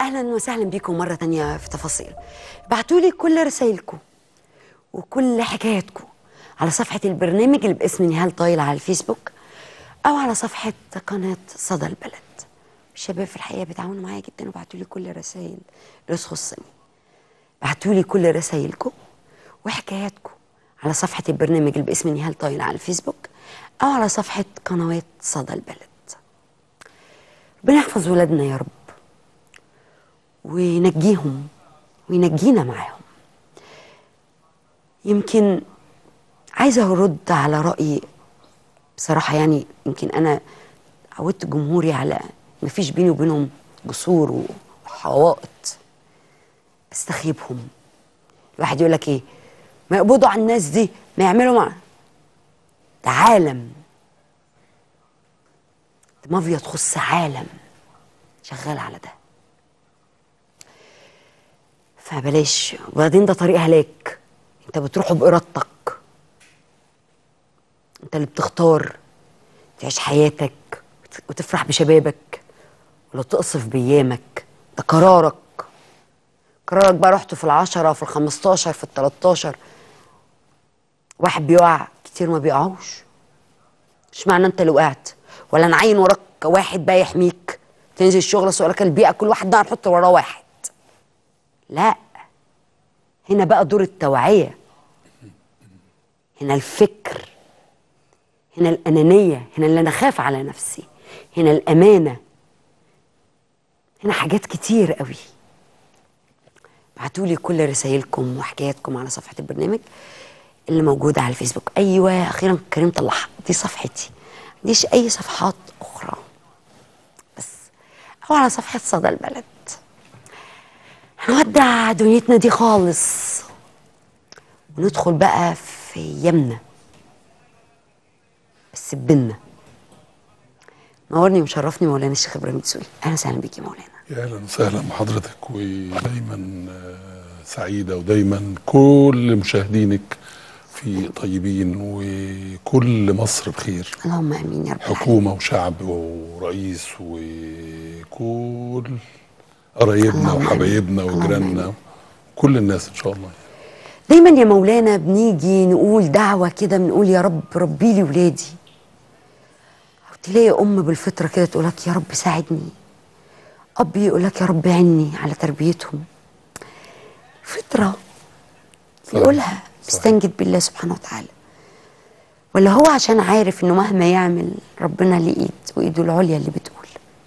اهلا وسهلا بيكم مره تانية في تفاصيل ابعتوا لي كل رسائلكم وكل حكاياتكم على صفحه البرنامج اللي باسم نهال طايل على الفيسبوك او على صفحه قناه صدى البلد الشباب في الحقيقه بيتعاونوا معايا جدا وبعتوا لي كل الرسائل اللي تخصني بعتوا لي كل رسائلكم وحكاياتكم على صفحه البرنامج اللي باسم نهال طايل على الفيسبوك او على صفحه قنوات صدى البلد ربنا يحفظ ولادنا يا رب وينجيهم وينجينا معاهم يمكن عايزه ارد على راي بصراحه يعني يمكن انا عودت جمهوري على مفيش بيني وبينهم جسور وحوائط استخيبهم الواحد يقول لك ايه ما يقبضوا على الناس دي ما يعملوا مع ده عالم ده مافيا تخص عالم شغال على ده فبلاش وبعدين ده طريق هلاك انت بتروحه بارادتك انت اللي بتختار تعيش حياتك وتفرح بشبابك ولا تقصف بايامك ده قرارك قرارك بقى رحت في العشرة في الخمستاشر في التلاتاشر واحد بيقع كتير ما بيقعوش مش معنى انت اللي وقعت ولا نعين وراك واحد بقى يحميك تنزل الشغل سؤالك البيئة كل واحد ده هنحط وراه واحد لا هنا بقى دور التوعية هنا الفكر هنا الأنانية هنا اللي أنا خاف على نفسي هنا الأمانة هنا حاجات كتير قوي ابعتوا لي كل رسائلكم وحكاياتكم على صفحة البرنامج اللي موجودة على الفيسبوك أيوة أخيرا كريم طلعها دي صفحتي مديش أي صفحات أخرى بس أو على صفحة صدى البلد هنودع دنيتنا دي خالص وندخل بقى في يمنا بس بينا نورني ومشرفني مولانا الشيخ ابراهيم الدسوقي اهلا وسهلا بيك يا مولانا يا اهلا وسهلا بحضرتك ودايما آه، سعيده ودايما كل مشاهدينك في طيبين وكل مصر بخير اللهم امين يا رب العالمين حكومه وشعب ورئيس وكل قرايبنا اللهم آمين. وحبايبنا اللهم وجيراننا آمين. كل الناس ان شاء الله دايما يا مولانا بنيجي نقول دعوة كده بنقول يا رب ربي لي ولادي أو تلاقي أم بالفطرة كده تقول لك يا رب ساعدني أب يقول لك يا رب عني على تربيتهم فطرة صحيح. يقولها صحيح. بيستنجد بالله سبحانه وتعالى ولا هو عشان عارف انه مهما يعمل ربنا ليه ايد وايده العليا اللي بتقول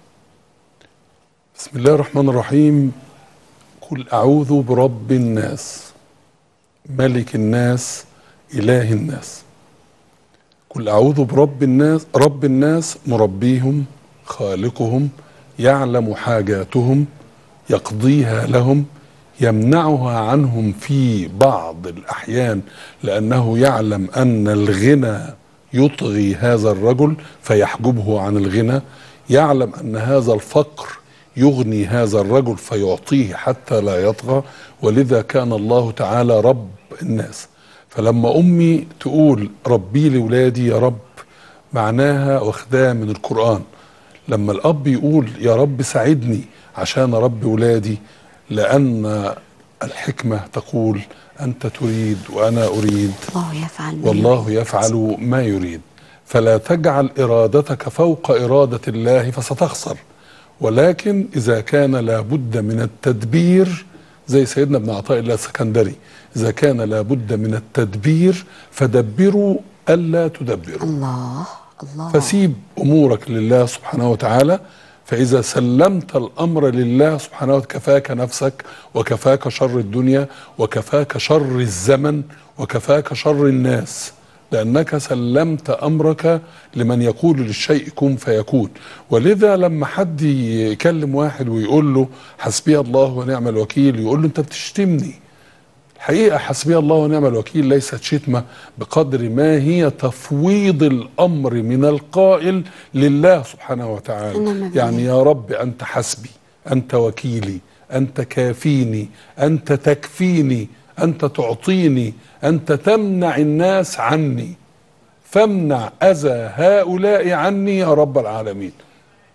بسم الله الرحمن الرحيم قل أعوذ برب الناس ملك الناس إله الناس قل أعوذ برب الناس رب الناس مربيهم خالقهم يعلم حاجاتهم يقضيها لهم يمنعها عنهم في بعض الأحيان لأنه يعلم أن الغنى يطغي هذا الرجل فيحجبه عن الغنى يعلم أن هذا الفقر يغني هذا الرجل فيعطيه حتى لا يطغى ولذا كان الله تعالى رب الناس فلما امي تقول ربي لولادي يا رب معناها واخداها من القران لما الاب يقول يا رب ساعدني عشان اربي ولادي لان الحكمه تقول انت تريد وانا اريد الله يفعل ما والله يريد. يفعل ما يريد فلا تجعل ارادتك فوق اراده الله فستخسر ولكن اذا كان لابد من التدبير زي سيدنا ابن عطاء الله السكندري اذا كان لابد من التدبير فدبروا الا تدبروا الله الله فسيب امورك لله سبحانه وتعالى فاذا سلمت الامر لله سبحانه وتعالى كفاك نفسك وكفاك شر الدنيا وكفاك شر الزمن وكفاك شر الناس لانك سلمت امرك لمن يقول للشيء كن فيكون ولذا لما حد يكلم واحد ويقول له حسبي الله ونعم الوكيل يقول له انت بتشتمني الحقيقة حسبي الله ونعم الوكيل ليست شتمة بقدر ما هي تفويض الأمر من القائل لله سبحانه وتعالى إنما بالله. يعني يا رب أنت حسبي أنت وكيلي أنت كافيني أنت تكفيني أنت تعطيني أنت تمنع الناس عني فامنع أذى هؤلاء عني يا رب العالمين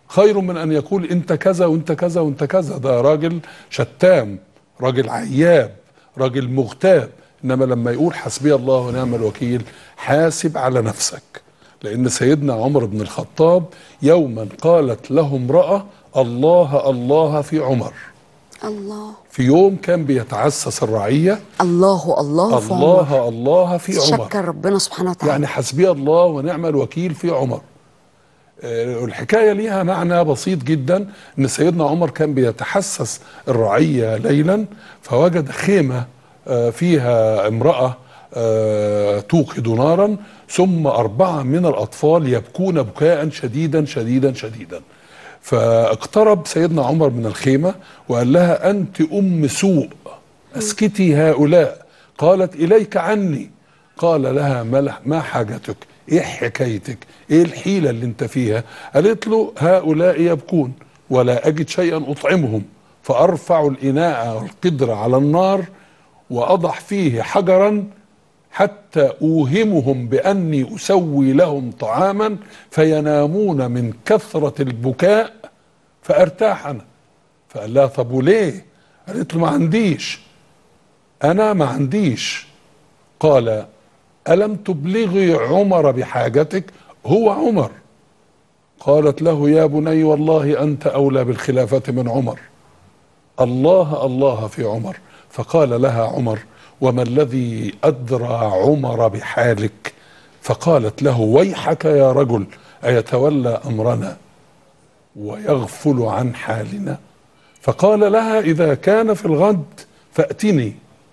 خير من ان يقول انت كذا وانت كذا وانت كذا ده راجل شتام راجل عياب راجل مغتاب انما لما يقول حسبي الله ونعم الوكيل حاسب على نفسك لان سيدنا عمر بن الخطاب يوما قالت له امراه الله الله في عمر الله في يوم كان بيتعسس الرعيه الله الله في عمر. الله الله في عمر شكر ربنا سبحانه وتعالى يعني حسبي الله ونعم الوكيل في عمر آه، الحكاية ليها معنى بسيط جدا ان سيدنا عمر كان بيتحسس الرعية ليلا فوجد خيمة آه، فيها امرأة آه، توقد نارا ثم أربعة من الأطفال يبكون بكاء شديدا شديدا شديدا فاقترب سيدنا عمر من الخيمة وقال لها أنت أم سوء أسكتي هؤلاء قالت إليك عني قال لها ما, ما حاجتك ايه حكايتك ايه الحيلة اللي انت فيها قالت له هؤلاء يبكون ولا اجد شيئا اطعمهم فارفع الاناء والقدر على النار واضع فيه حجرا حتى اوهمهم باني اسوي لهم طعاما فينامون من كثرة البكاء فارتاح انا فقال لها طب وليه قالت له ما عنديش انا ما عنديش قال ألم تبلغي عمر بحاجتك هو عمر قالت له يا بني والله أنت أولى بالخلافة من عمر الله الله في عمر فقال لها عمر وما الذي أدرى عمر بحالك فقالت له ويحك يا رجل أيتولى أمرنا ويغفل عن حالنا فقال لها إذا كان في الغد فأتني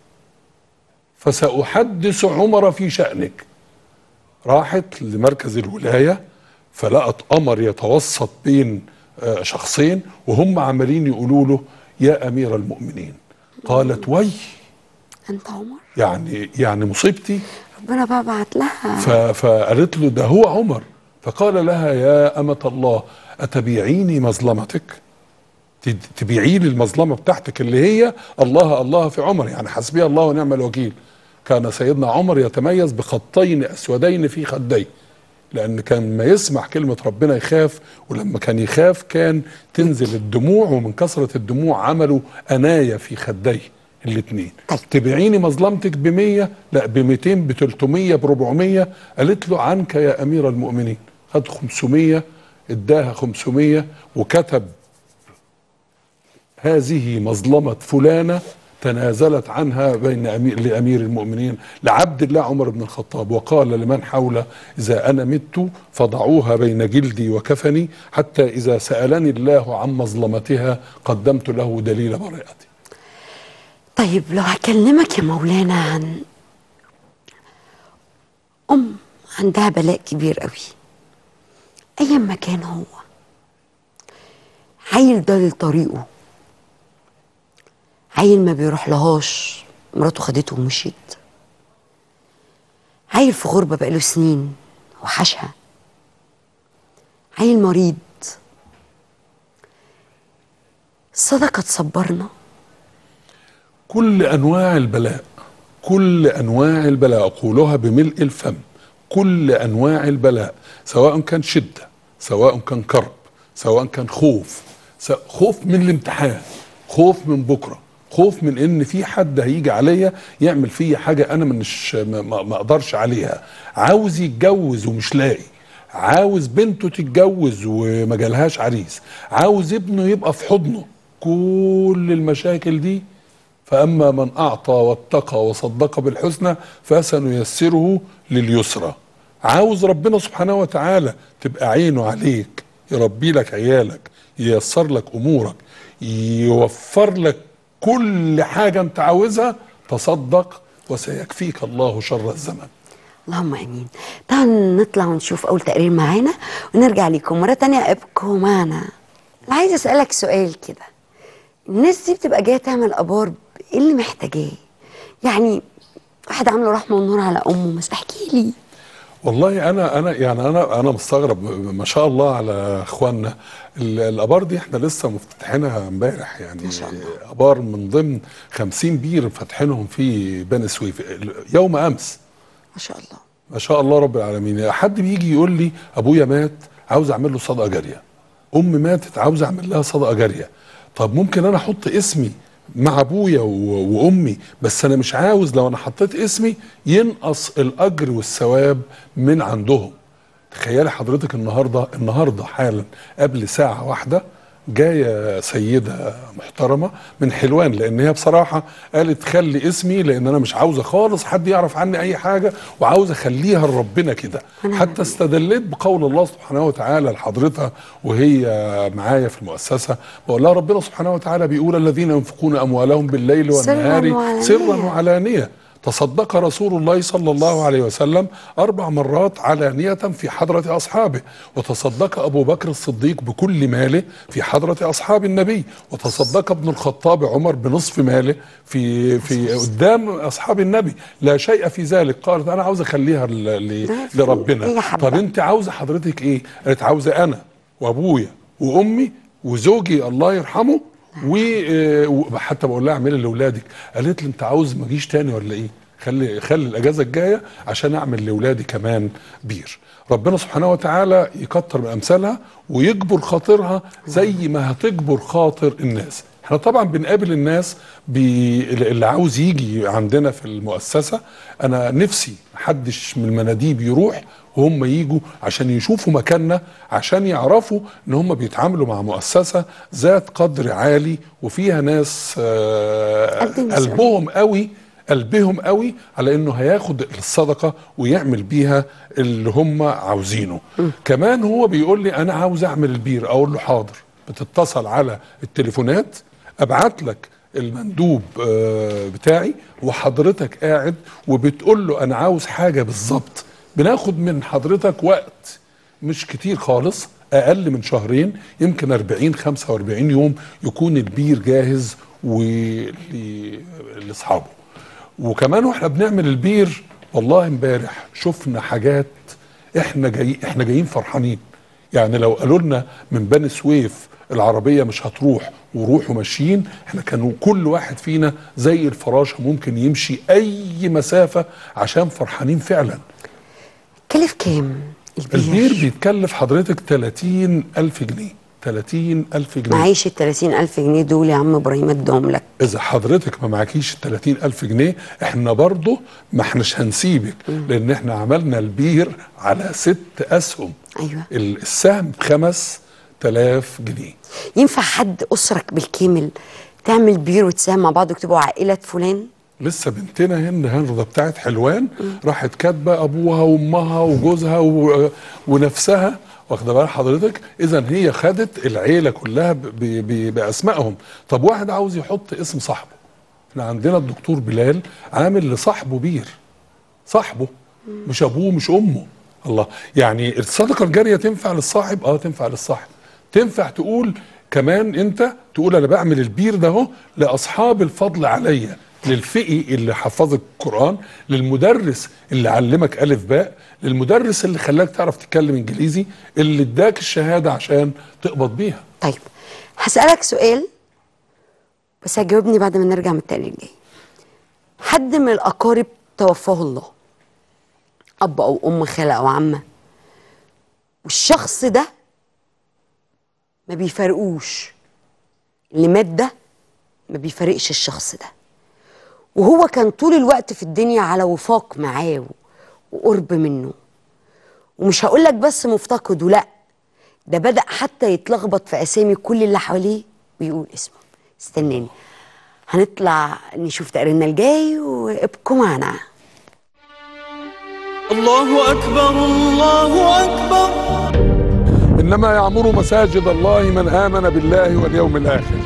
فسأحدث عمر في شأنك راحت لمركز الولاية فلقت قمر يتوسط بين آه، شخصين وهم عمالين يقولوا له يا أمير المؤمنين قالت وي انت عمر يعني يعني مصيبتي ربنا بقى بعت لها ف- فقالت له ده هو عمر فقال لها يا أمة الله أتبيعيني مظلمتك تد- تبيعي لي المظلمة بتاعتك اللي هي الله الله في عمر يعني حسبي الله ونعم الوكيل كان سيدنا عمر يتميز بخطين أسودين في خديه لأن كان ما يسمع كلمة ربنا يخاف ولما كان يخاف كان تنزل الدموع ومن كثرة الدموع عملوا أناية في خديه الاثنين طيب. تبيعيني مظلمتك بمية لا بميتين بتلتمية بربعمية قالت له عنك يا أمير المؤمنين خد خمسمية اداها خمسمية وكتب هذه مظلمة فلانة تنازلت عنها بين أمير لأمير المؤمنين لعبد الله عمر بن الخطاب وقال لمن حوله إذا أنا مت فضعوها بين جلدي وكفني حتى إذا سألني الله عن مظلمتها قدمت له دليل براءتي طيب لو هكلمك يا مولانا عن أم عندها بلاء كبير قوي أيا ما كان هو عيل ضل طريقه عيل ما بيروح لهاش مراته خدته ومشيت عيل في غربة بقاله سنين وحشها عيل مريض الصدقة تصبرنا كل انواع البلاء كل انواع البلاء اقولها بملء الفم كل انواع البلاء سواء كان شده سواء كان كرب سواء كان خوف س- خوف من الامتحان خوف من بكره خوف من ان في حد هيجي عليا يعمل فيا حاجه انا مش ما, ما ما اقدرش عليها عاوز يتجوز ومش لاقي عاوز بنته تتجوز وما جالهاش عريس عاوز ابنه يبقى في حضنه كل المشاكل دي فأما من أعطى واتقى وصدق بالحسنى فسنيسره لليسرى عاوز ربنا سبحانه وتعالى تبقى عينه عليك يربي لك عيالك ييسر لك أمورك يوفر لك كل حاجة أنت عاوزها تصدق وسيكفيك الله شر الزمن اللهم امين تعالوا نطلع ونشوف اول تقرير معانا ونرجع لكم مره تانية ابقوا معنا انا عايزه اسالك سؤال كده الناس دي بتبقى جايه تعمل ابار ايه اللي محتاجاه يعني واحد عامله رحمه ونور على امه بس احكي لي والله انا انا يعني انا انا مستغرب ما شاء الله على اخواننا ال- الابار دي احنا لسه مفتتحينها امبارح يعني ما شاء الله. ابار من ضمن 50 بير فاتحينهم في بني سويف يوم امس ما شاء الله ما شاء الله رب العالمين حد بيجي يقول لي ابويا مات عاوز اعمل له صدقه جاريه ام ماتت عاوز اعمل لها صدقه جاريه طب ممكن انا احط اسمي مع ابويا و- وامي بس انا مش عاوز لو انا حطيت اسمي ينقص الاجر والثواب من عندهم تخيلي حضرتك النهارده النهارده حالا قبل ساعه واحده جايه سيده محترمه من حلوان لان هي بصراحه قالت خلي اسمي لان انا مش عاوزه خالص حد يعرف عني اي حاجه وعاوزه اخليها لربنا كده حتى استدليت بقول الله سبحانه وتعالى لحضرتها وهي معايا في المؤسسه بقول لها ربنا سبحانه وتعالى بيقول الذين ينفقون اموالهم بالليل سراً والنهار وعلانية. سرا وعلانيه تصدق رسول الله صلى الله عليه وسلم أربع مرات علانية في حضرة أصحابه وتصدق أبو بكر الصديق بكل ماله في حضرة أصحاب النبي وتصدق ابن الخطاب عمر بنصف ماله في في قدام أصحاب النبي لا شيء في ذلك قالت أنا عاوز أخليها ل- ل- ده في- لربنا هي حبة. طب أنت عاوزة حضرتك إيه قالت عاوزة أنا وأبويا وأمي وزوجي الله يرحمه وحتى بقول لها اعملي لاولادك قالت لي انت عاوز ما اجيش تاني ولا ايه خلي خلي الاجازه الجايه عشان اعمل لاولادي كمان بير ربنا سبحانه وتعالى يكتر من امثالها ويجبر خاطرها زي ما هتجبر خاطر الناس احنا طبعا بنقابل الناس بي... اللي عاوز يجي عندنا في المؤسسه انا نفسي محدش من المناديب يروح وهم يجوا عشان يشوفوا مكاننا عشان يعرفوا ان هم بيتعاملوا مع مؤسسه ذات قدر عالي وفيها ناس آه، قد المسؤولية. قلبهم قوي قلبهم قوي على انه هياخد الصدقه ويعمل بيها اللي هم عاوزينه كمان هو بيقول لي انا عاوز اعمل البير اقول له حاضر بتتصل على التليفونات ابعت لك المندوب آه، بتاعي وحضرتك قاعد وبتقول له انا عاوز حاجه بالظبط بناخد من حضرتك وقت مش كتير خالص اقل من شهرين يمكن 40 45 يوم يكون البير جاهز ول- لاصحابه وكمان واحنا بنعمل البير والله امبارح شفنا حاجات احنا جاي احنا جايين فرحانين يعني لو قالوا لنا من بني سويف العربيه مش هتروح وروحوا ماشيين احنا كانوا كل واحد فينا زي الفراشه ممكن يمشي اي مسافه عشان فرحانين فعلا كلف كام البير, البير بيتكلف حضرتك 30 ألف جنيه 30 ألف جنيه معيش ال 30000 جنيه دول يا عم ابراهيم ادهم لك إذا حضرتك ما معكيش ال 30 ألف جنيه إحنا برضه ما إحناش هنسيبك لأن إحنا عملنا البير على ست أسهم ايوه ال- السهم بخمس تلاف جنيه ينفع حد اسرك بالكامل تعمل بير وتساهم مع بعض وتبقوا عائله فلان لسه بنتنا هند هنرضى بتاعت حلوان راحت كاتبه ابوها وامها وجوزها و... ونفسها واخده بال حضرتك اذا هي خدت العيله كلها ب... ب... ب... باسمائهم طب واحد عاوز يحط اسم صاحبه احنا عندنا الدكتور بلال عامل لصاحبه بير صاحبه مش ابوه مش امه الله يعني الصدقه الجاريه تنفع للصاحب اه تنفع للصاحب تنفع تقول كمان انت تقول انا بعمل البير ده اهو لاصحاب الفضل عليا للفقي اللي حفظك القران للمدرس اللي علمك الف باء للمدرس اللي خلاك تعرف تتكلم انجليزي اللي اداك الشهاده عشان تقبض بيها طيب هسألك سؤال بس هجاوبني بعد ما نرجع من التقرير الجاي حد من الأقارب توفاه الله أب أو أم خالة أو عمة والشخص ده ما بيفارقوش اللي مات ده ما بيفارقش الشخص ده وهو كان طول الوقت في الدنيا على وفاق معاه وقرب منه ومش هقولك بس مفتقده لأ ده بدأ حتى يتلخبط في أسامي كل اللي حواليه ويقول اسمه استناني هنطلع نشوف تقريرنا الجاي وابقوا معنا الله أكبر الله أكبر انما يعمر مساجد الله من امن بالله واليوم الاخر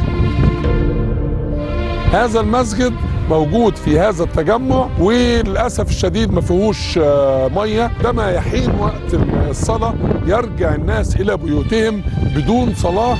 هذا المسجد موجود في هذا التجمع وللاسف الشديد ما فيهوش آه، ميه لما يحين وقت الصلاه يرجع الناس الى بيوتهم بدون صلاه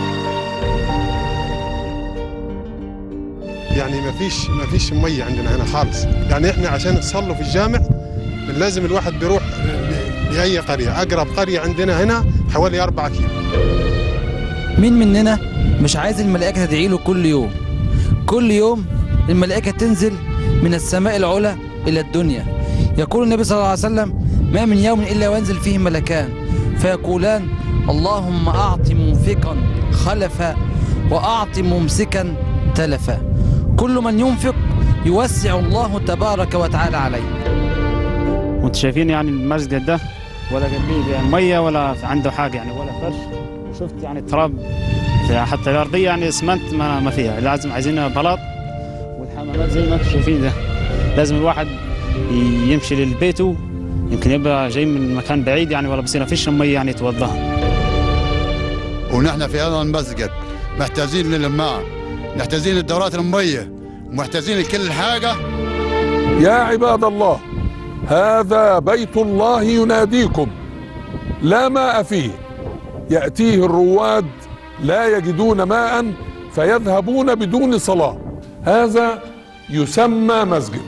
يعني ما فيش ما فيش ميه عندنا هنا خالص يعني احنا عشان نصلوا في الجامع لازم الواحد بيروح ل- لاي قريه اقرب قريه عندنا هنا حوالي 4 كيلو مين مننا مش عايز الملائكة تدعي له كل يوم كل يوم الملائكة تنزل من السماء العلى إلى الدنيا يقول النبي صلى الله عليه وسلم ما من يوم إلا وينزل فيه ملكان فيقولان اللهم أعط منفقا خلفا وأعط ممسكا تلفا كل من ينفق يوسع الله تبارك وتعالى عليه وانتم شايفين يعني المسجد ده ولا جنبيه يعني ميه ولا عنده حاجه يعني ولا فرش وشفت يعني التراب في- حتى الارضيه يعني اسمنت ما, ما فيها لازم عايزين بلاط والحمامات زي ما انتم شايفين ده لازم الواحد ي- يمشي لبيته يمكن يبقى جاي من مكان بعيد يعني ولا بصير فيش ميه يعني يتوضاها ونحن في هذا المسجد محتاجين للماء محتاجين للدورات المية محتاجين لكل حاجة يا عباد الله هذا بيت الله يناديكم لا ماء فيه يأتيه الرواد لا يجدون ماء فيذهبون بدون صلاة هذا يسمى مسجد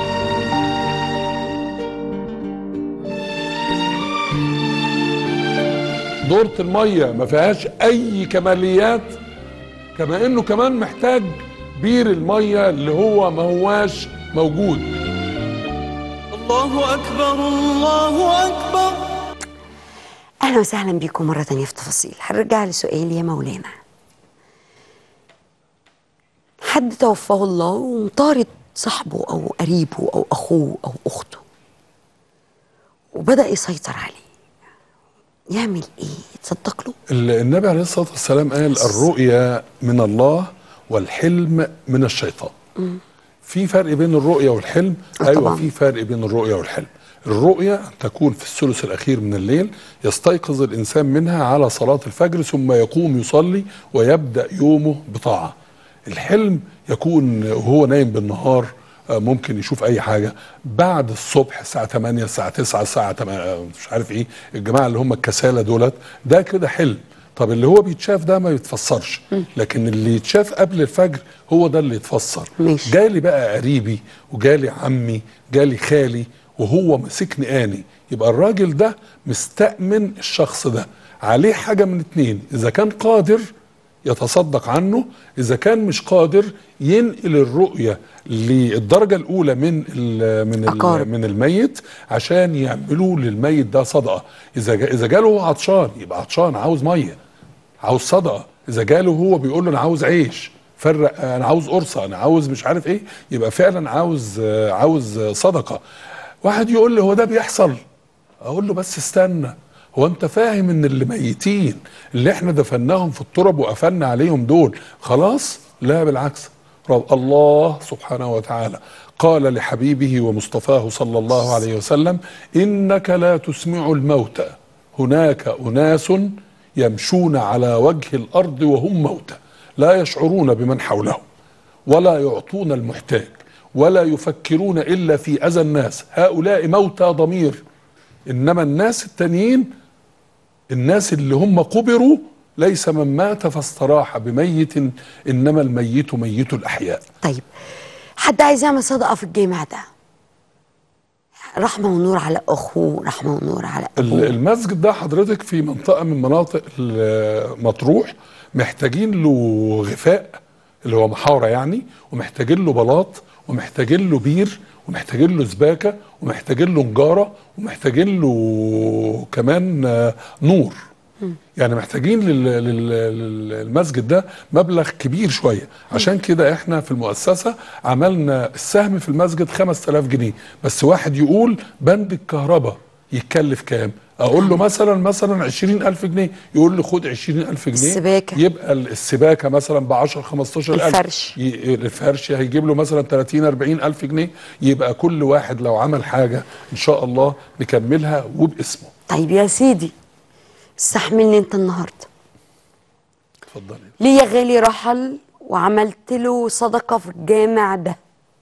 دورة المية ما فيهاش أي كماليات كما إنه كمان محتاج بير المية اللي هو ما هواش موجود الله أكبر الله أكبر اهلا وسهلا بيكم مره تانية في تفاصيل هنرجع لسؤال يا مولانا حد توفاه الله ومطارد صاحبه او قريبه او اخوه او اخته وبدا يسيطر عليه يعمل ايه يتصدق له ال- النبي عليه الصلاة والسلام قال الرؤيا من الله والحلم من الشيطان في فرق بين الرؤيا والحلم آه ايوه طبعاً. في فرق بين الرؤيا والحلم الرؤيا أن تكون في الثلث الأخير من الليل يستيقظ الإنسان منها على صلاة الفجر ثم يقوم يصلي ويبدأ يومه بطاعة الحلم يكون وهو نايم بالنهار آه، ممكن يشوف اي حاجه بعد الصبح الساعه 8 الساعه 9 الساعه 8 آه، مش عارف ايه الجماعه اللي هم الكسالى دولت ده كده حلم طب اللي هو بيتشاف ده ما يتفسرش لكن اللي يتشاف قبل الفجر هو ده اللي يتفسر ماشي. جالي بقى قريبي وجالي عمي جالي خالي وهو ماسكني اني يبقى الراجل ده مستأمن الشخص ده عليه حاجه من اتنين اذا كان قادر يتصدق عنه اذا كان مش قادر ينقل الرؤيه للدرجه الاولى من ال من أقارب. ال من الميت عشان يعملوا للميت ده صدقه اذا جا اذا جاله هو عطشان يبقى عطشان عاوز ميه عاوز صدقه اذا جاله هو بيقول له انا عاوز عيش فرق انا عاوز قرصه انا عاوز مش عارف ايه يبقى فعلا عاوز آه، عاوز آه، صدقه واحد يقول لي هو ده بيحصل اقول له بس استنى هو انت فاهم ان اللي ميتين اللي احنا دفناهم في التراب وقفلنا عليهم دول خلاص لا بالعكس رب الله سبحانه وتعالى قال لحبيبه ومصطفاه صلى الله عليه وسلم انك لا تسمع الموتى هناك اناس يمشون على وجه الارض وهم موتى لا يشعرون بمن حولهم ولا يعطون المحتاج ولا يفكرون الا في اذى الناس هؤلاء موتى ضمير انما الناس التانيين الناس اللي هم قبروا ليس من مات فاستراح بميت انما الميت ميت الاحياء طيب حد عايز يعمل صدقه في الجامع ده رحمه ونور على اخوه رحمه ونور على ال- ابوه المسجد ده حضرتك في منطقه من مناطق ال- مطروح محتاجين له غفاء اللي هو محاره يعني ومحتاجين له بلاط ومحتاجين له بير ومحتاجين له سباكه ومحتاجين له نجاره ومحتاجين له كمان آه، نور يعني محتاجين لل- لل- لل- للمسجد ده مبلغ كبير شويه عشان كده احنا في المؤسسه عملنا السهم في المسجد 5000 جنيه بس واحد يقول بند الكهرباء يتكلف كام اقول له مثلا مثلا 20000 جنيه يقول لي خد 20000 جنيه السباكة. يبقى السباكه مثلا ب 10 15000 الفرش. ي- الفرش هيجيب له مثلا 30 40 الف جنيه يبقى كل واحد لو عمل حاجه ان شاء الله نكملها وباسمه طيب يا سيدي استحملني انت النهارده اتفضلي ليه يا غالي رحل وعملت له صدقه في الجامع ده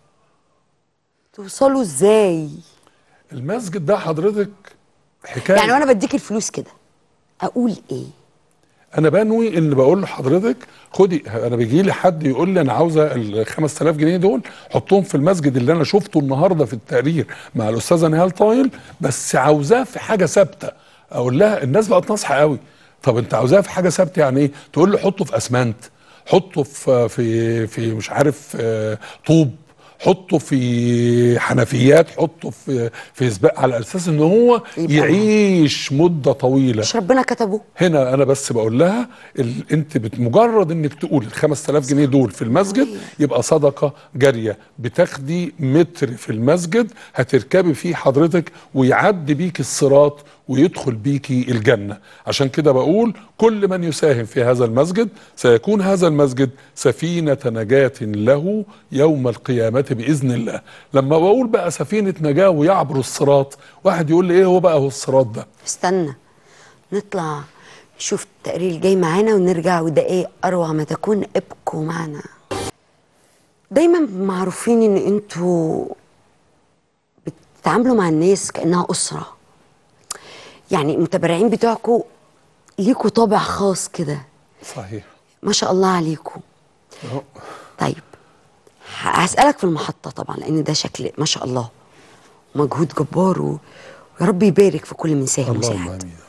توصلوا ازاي المسجد ده حضرتك حكايه يعني وانا بديك الفلوس كده اقول ايه انا بنوي ان بقول لحضرتك خدي انا بيجي لي حد يقول لي انا عاوزه ال 5000 جنيه دول حطهم في المسجد اللي انا شفته النهارده في التقرير مع الاستاذه نهال طايل بس عاوزاه في حاجه ثابته اقول لها الناس بقت ناصحه قوي طب انت عاوزاه في حاجه ثابته يعني ايه تقول لي حطه في اسمنت حطه في في في مش عارف آه، طوب حطه في حنفيات حطه في في سباق على اساس ان هو يبقى يعيش مده طويله مش ربنا كتبه هنا انا بس بقول لها ال... انت بت... مجرد انك تقول ال 5000 جنيه دول في المسجد يبقى صدقه جاريه بتاخدي متر في المسجد هتركبي فيه حضرتك ويعدي بيك الصراط ويدخل بيكي الجنه عشان كده بقول كل من يساهم في هذا المسجد سيكون هذا المسجد سفينه نجاه له يوم القيامه باذن الله لما بقول بقى سفينه نجاه ويعبر الصراط واحد يقول لي ايه هو بقى هو الصراط ده استنى نطلع نشوف التقرير الجاي معانا ونرجع وده ايه اروع ما تكون ابقوا معنا دايما معروفين ان انتوا بتتعاملوا مع الناس كانها اسره يعني المتبرعين بتوعكم ليكوا طابع خاص كده صحيح ما شاء الله عليكم طيب ه- هسألك في المحطة طبعا لأن ده شكل ما شاء الله مجهود جبار و- ويا رب يبارك في كل من ساهم اللهم وساعد امين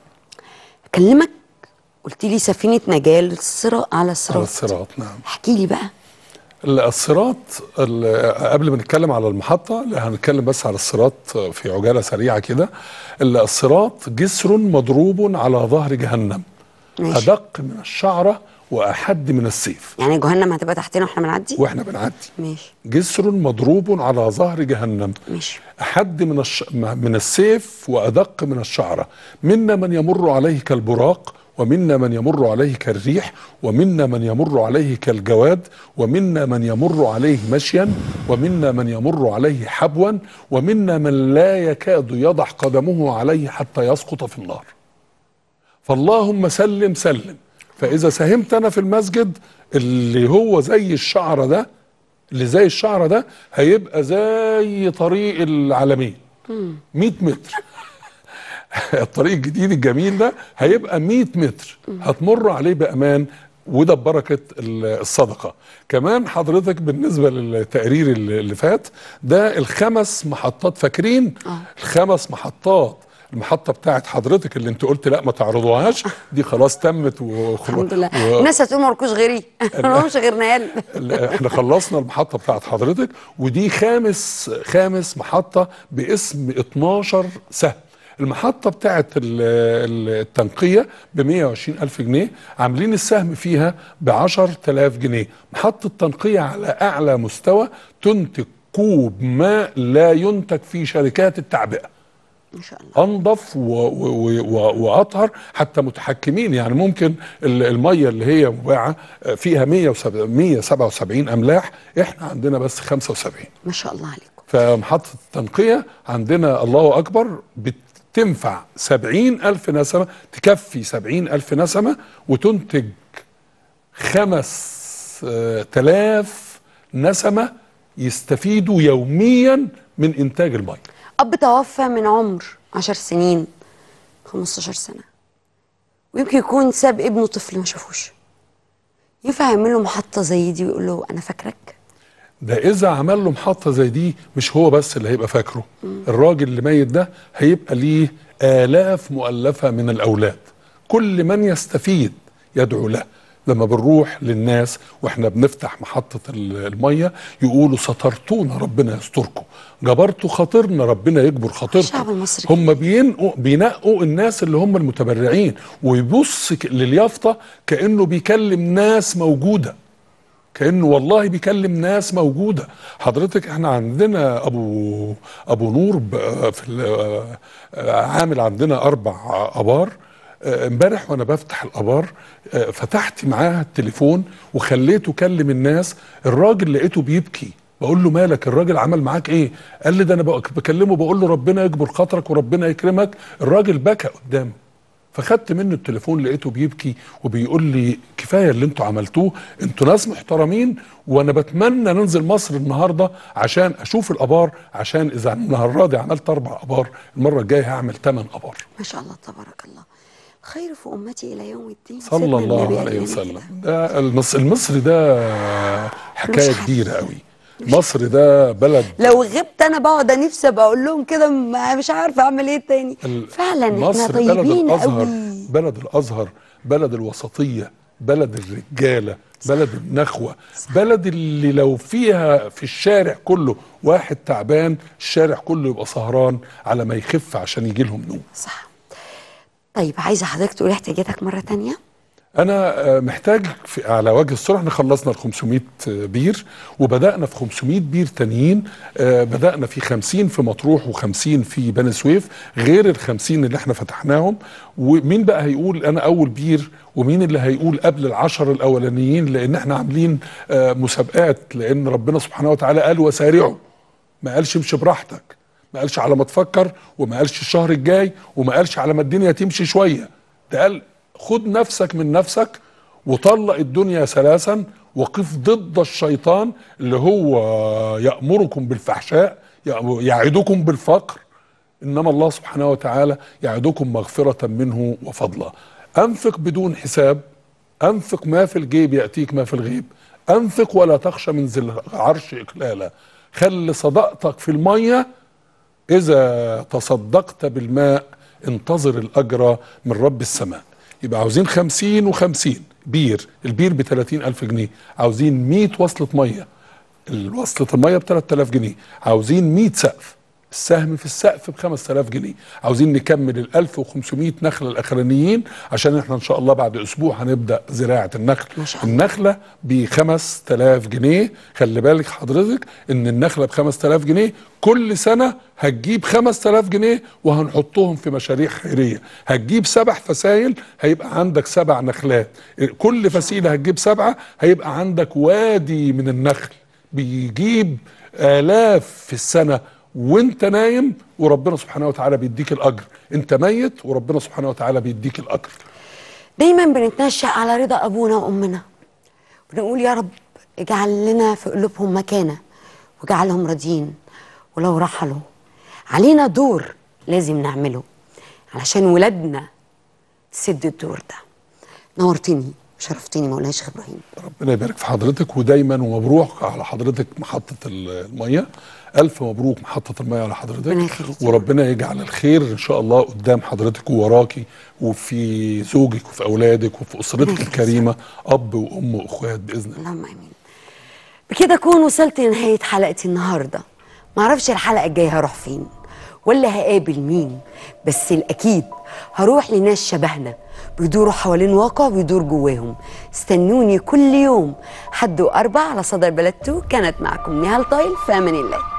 أكلمك قلت لي سفينة نجاة للصراط على الصراط على الصراط نعم احكي لي بقى الصراط ال- قبل ما نتكلم على المحطة لا هنتكلم بس على الصراط في عجالة سريعة كده ال- الصراط جسر مضروب على ظهر جهنم ماشي. أدق من الشعرة وأحد من السيف يعني جهنم هتبقى تحتنا واحنا بنعدي واحنا بنعدي ماشي جسر مضروب على ظهر جهنم ماشي أحد من الش... من السيف وأدق من الشعرة منا من يمر عليه كالبراق ومنا من يمر عليه كالريح ومنا من يمر عليه كالجواد ومنا من يمر عليه مشيا ومنا من يمر عليه حبوا ومنا من لا يكاد يضع قدمه عليه حتى يسقط في النار فاللهم سلم سلم فإذا ساهمت أنا في المسجد اللي هو زي الشعرة ده اللي زي الشعرة ده هيبقى زي طريق العالمين 100 متر الطريق الجديد الجميل ده هيبقى 100 متر هتمر عليه بأمان وده ببركة ال- الصدقة كمان حضرتك بالنسبة للتقرير اللي اللي فات ده الخمس محطات فاكرين الخمس محطات المحطة بتاعت حضرتك اللي انت قلت لا ما تعرضوهاش دي خلاص تمت وخلاص الحمد لله الناس هتقول مالكوش غيري ما لهمش غير نيال ال- احنا خلصنا المحطة بتاعت حضرتك ودي خامس خامس محطة باسم 12 سهم المحطة بتاعت ال- ال- التنقية ب 120 ألف جنيه عاملين السهم فيها ب 10000 جنيه محطة تنقية على أعلى مستوى تنتج كوب ماء لا ينتج في شركات التعبئة ما شاء الله انضف و- و- و- واطهر حتى متحكمين يعني ممكن ال- الميه اللي هي مباعه فيها 177 املاح احنا عندنا بس 75 ما شاء الله عليكم فمحطه التنقيه عندنا الله اكبر بتنفع 70 الف نسمه تكفي 70 الف نسمه وتنتج خمس آه، تلاف نسمه يستفيدوا يوميا من انتاج الميه اب توفى من عمر 10 سنين 15 سنه ويمكن يكون ساب ابنه طفل ما شافوش ينفع يعمل له محطه زي دي ويقول له انا فاكرك ده اذا عمل له محطه زي دي مش هو بس اللي هيبقى فاكره الراجل اللي ميت ده هيبقى ليه الاف مؤلفه من الاولاد كل من يستفيد يدعو له لما بنروح للناس واحنا بنفتح محطة ال- المية يقولوا سترتونا ربنا يستركم جبرتوا خاطرنا ربنا يجبر خاطركم الشعب المصري هم بينقوا بينقوا الناس اللي هم المتبرعين ويبص ك- لليافطة كأنه بيكلم ناس موجودة كانه والله بيكلم ناس موجوده حضرتك احنا عندنا ابو ابو نور ب- في ال- عامل عندنا اربع ابار آه، امبارح وانا بفتح الابار آه، فتحت معاه التليفون وخليته كلم الناس الراجل لقيته بيبكي بقول له مالك الراجل عمل معاك ايه قال لي ده انا بق- بكلمه بقول له ربنا يجبر خاطرك وربنا يكرمك الراجل بكى قدامه فخدت منه التليفون لقيته بيبكي وبيقول لي كفايه اللي انتوا عملتوه انتوا ناس محترمين وانا بتمنى ننزل مصر النهارده عشان اشوف الابار عشان اذا النهارده دي عملت اربع ابار المره الجايه هعمل ثمان ابار ما شاء الله تبارك الله خير في امتي الى يوم الدين صلى سيدنا الله النبي عليه قال لنا وسلم كده. ده المص... المصري ده حكايه مش حد. كبيره قوي مصر ده بلد لو غبت انا بقعد نفسي ابقى اقول لهم كده ما- مش عارفه اعمل ايه تاني ال- فعلا احنا مصر بلد طيبين الازهر قوي بلد الازهر بلد الوسطيه بلد الرجاله بلد النخوه بلد اللي لو فيها في الشارع كله واحد تعبان الشارع كله يبقى سهران على ما يخف عشان يجي لهم نوم صح طيب عايزه حضرتك تقولي احتياجاتك مره تانية انا آه، محتاج في على وجه الصوره احنا خلصنا ال 500 بير وبدانا في 500 بير تانيين آه، بدانا في 50 في مطروح و50 في بني سويف غير ال 50 اللي احنا فتحناهم ومين بقى هيقول انا اول بير ومين اللي هيقول قبل العشر الاولانيين لان احنا عاملين آه، مسابقات لان ربنا سبحانه وتعالى قال وسارعوا ما قالش امشي براحتك ما قالش على ما تفكر وما قالش الشهر الجاي وما قالش على ما الدنيا تمشي شويه ده قال خد نفسك من نفسك وطلق الدنيا ثلاثا وقف ضد الشيطان اللي هو يأمركم بالفحشاء يعدكم بالفقر انما الله سبحانه وتعالى يعدكم مغفرة منه وفضلا انفق بدون حساب انفق ما في الجيب يأتيك ما في الغيب انفق ولا تخشى من ذي العرش اقلالا خلي صدقتك في الميه إذا تصدقت بالماء انتظر الأجر من رب السماء يبقى عاوزين خمسين وخمسين بير البير بثلاثين ألف جنيه عاوزين مية وصلة مية وصلة المية بثلاث آلاف جنيه عاوزين مية سقف السهم في السقف ب 5000 جنيه عاوزين نكمل ال 1500 نخله الاخرانيين عشان احنا ان شاء الله بعد اسبوع هنبدا زراعه النخل ما شاء الله. النخله ب 5000 جنيه خلي بالك حضرتك ان النخله ب 5000 جنيه كل سنه هتجيب 5000 جنيه وهنحطهم في مشاريع خيريه هتجيب سبع فسايل هيبقى عندك سبع نخلات كل فسيله هتجيب سبعه هيبقى عندك وادي من النخل بيجيب آلاف في السنة وانت نايم وربنا سبحانه وتعالى بيديك الأجر انت ميت وربنا سبحانه وتعالى بيديك الأجر دايما بنتنشأ على رضا أبونا وأمنا بنقول يا رب اجعل لنا في قلوبهم مكانة واجعلهم راضيين ولو رحلوا علينا دور لازم نعمله علشان ولادنا تسد الدور ده نورتني شرفتني مولاي شيخ ابراهيم ربنا يبارك في حضرتك ودايما ومبروك على حضرتك محطة المية ألف مبروك محطة المية على حضرتك ربنا يخليك. وربنا يجعل الخير إن شاء الله قدام حضرتك ووراكي وفي زوجك وفي أولادك وفي أسرتك ربنا يخليك. الكريمة أب وأم وأخوات بإذن الله اللهم امين بكده اكون وصلت لنهايه حلقتي النهارده معرفش الحلقه الجايه هروح فين ولا هقابل مين بس الاكيد هروح لناس شبهنا بيدوروا حوالين واقع بيدور جواهم استنوني كل يوم حد واربع على صدر بلد 2 كانت معكم نهال طايل في امان الله